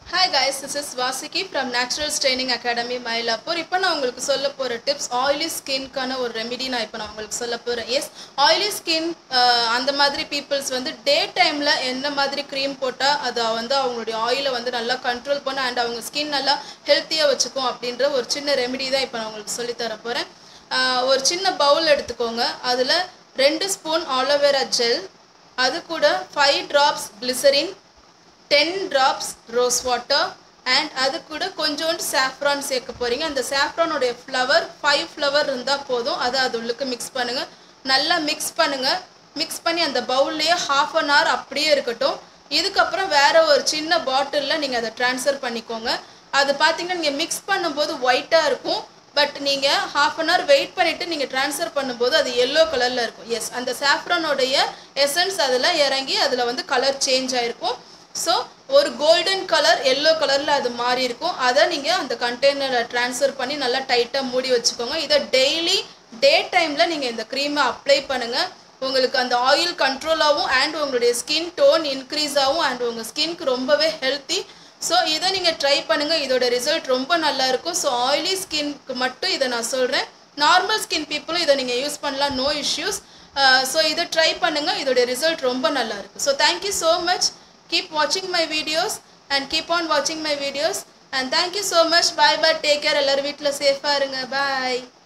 hi guys this is Vasuki from Naturals training academy Mylapore இப்போ நான் உங்களுக்கு சொல்ல போகிற டிப்ஸ் ஆயிலி ஸ்கின்க்கான ஒரு ரெமிடி நான் இப்போ நான் உங்களுக்கு சொல்ல போகிறேன் எஸ் ஆயிலி ஸ்கின் அந்த மாதிரி பீப்புள்ஸ் வந்து டே டைமில் என்ன மாதிரி க்ரீம் போட்டால் அது வந்து அவங்களுடைய ஆயிலை வந்து நல்லா கண்ட்ரோல் பண்ண அண்ட் அவங்க ஸ்கின் நல்லா ஹெல்த்தியாக வச்சுக்கும் அப்படின்ற ஒரு சின்ன ரெமிடி தான் இப்போ நான் உங்களுக்கு சொல்லித்தர போகிறேன் ஒரு சின்ன பவுல் எடுத்துக்கோங்க அதில் ரெண்டு ஸ்பூன் ஆலோவேரா ஜெல் அது கூட five drops glycerin ten drops rose water and அது கூட கொஞ்சோண்டு சாஃப்ரான் சேர்க்க போகிறீங்க அந்த சாஃப்ரானுடைய ஃப்ளவர் ஃபைவ் ஃப்ளவர் இருந்தால் போதும் அதை அது உள்ளுக்கு மிக்ஸ் பண்ணுங்கள் நல்லா மிக்ஸ் பண்ணுங்கள் மிக்ஸ் பண்ணி அந்த பவுல்லையே ஹாஃப் அன் ஹவர் அப்படியே இருக்கட்டும் இதுக்கப்புறம் வேற ஒரு சின்ன பாட்டிலில் நீங்கள் அதை ட்ரான்ஸ்ஃபர் பண்ணிக்கோங்க அது பார்த்தீங்கன்னா நீங்கள் மிக்ஸ் பண்ணும்போது ஒயிட்டாக இருக்கும் பட் நீங்கள் ஹாஃப் அன் ஹவர் வெயிட் பண்ணிவிட்டு நீங்கள் ட்ரான்ஸ்ஃபர் பண்ணும்போது அது எல்லோ கலரில் இருக்கும் எஸ் அந்த சாஃப்ரானோடைய எசன்ஸ் அதில் இறங்கி அதில் வந்து கலர் சேஞ்ச் ஆகிருக்கும் ஸோ ஒரு கோல்டன் கலர் எல்லோ கலரில் அது மாறி இருக்கும் அதை நீங்கள் அந்த கண்டெய்னரில் ட்ரான்ஸ்ஃபர் பண்ணி நல்லா டைட்டாக மூடி வச்சுக்கோங்க இதை டெய்லி டே டைமில் நீங்கள் இந்த க்ரீமை அப்ளை பண்ணுங்கள் உங்களுக்கு அந்த ஆயில் கண்ட்ரோலாகவும் அண்ட் உங்களுடைய ஸ்கின் டோன் இன்க்ரீஸ் ஆகும் அண்ட் உங்கள் ஸ்கின்க்கு ரொம்பவே ஹெல்த்தி ஸோ இதை நீங்கள் ட்ரை பண்ணுங்கள் இதோட ரிசல்ட் ரொம்ப நல்லா இருக்கும் ஸோ ஆயிலி ஸ்கின்க்கு மட்டும் இதை நான் சொல்கிறேன் நார்மல் ஸ்கின் பீப்புளும் இதை நீங்கள் யூஸ் பண்ணலாம் நோ இஷ்யூஸ் ஸோ இதை ட்ரை பண்ணுங்கள் இதோட ரிசல்ட் ரொம்ப நல்லா இருக்குது so thank you so much keep watching my videos and keep on watching my videos and thank you so much bye bye take care எல்லாரும் வீட்டில் சேஃபாக இருங்க bye